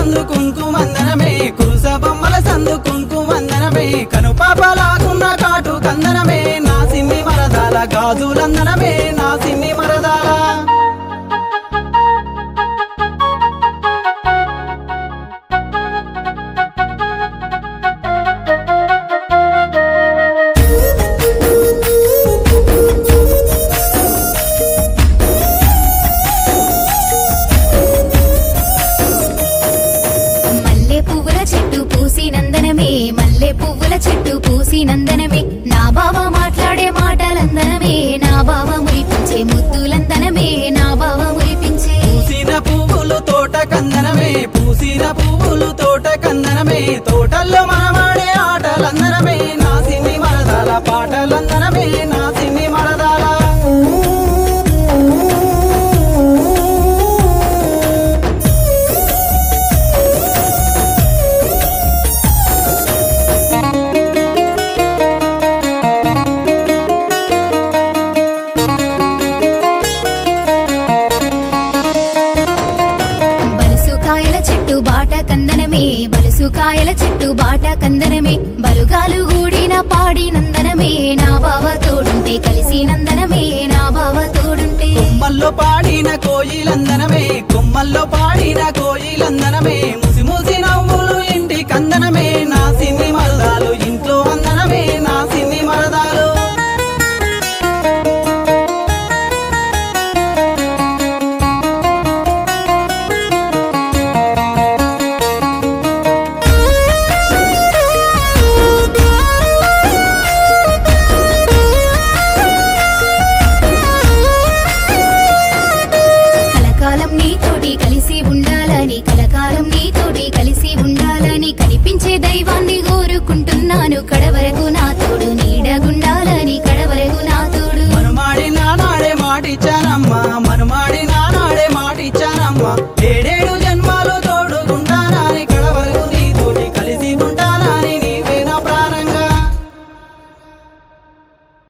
సందు కుంకుమందనమే కురుస బొమ్మల సందు కుంకుమందనమే కను పాపలాకున్న కాటు కందనమే నా సిన్ని మరదాల గాజులందనమే నా సిన్ని మరదాల మల్లె పువ్వుల చెట్టు పూసి నందనమే మల్లె పువ్వుల చెట్టు పూసి నందనమే నా బావ మాట్లాడే మాటలందనమే నా బావ మురిపించే ముద్దులందనమే నా బావ మురిపించే పూసిన పువ్వులు తోట కందనమే పూసిన పువ్వులు తోట కందనమే తోటల్లో మనమాడే ఆటలందనమే నా సిన్ని మరదాల పాటలందనమే నా సిన్ని మరదాల బలుసుకాయల చెట్టు బాట కందనమే బలుసుకాయల చెట్టు బాట కందనమే బలుగాలు గూడిన పాడి నందనమే నా బావ తోడుంటే కలిసి నందనమే నా బావ తోడుంటే కొమ్మల్లో పాడిన కోయిలందనమే కొమ్మల్లో పాడిన కోయిలందనమే ముసి ముసి నవ్వులు ఇంటి కందనమే నా సిన్ని మరదాలు ఇంట్లో అందనమే నా సిన్ని మరదాలు కలకాలం నీతోటి కలిసి ఉండాలని కలకాలం నీతోటి కలిసి ఉండాలని కనిపించే దైవాన్ని కోరుకుంటున్నాను కడవరకు నా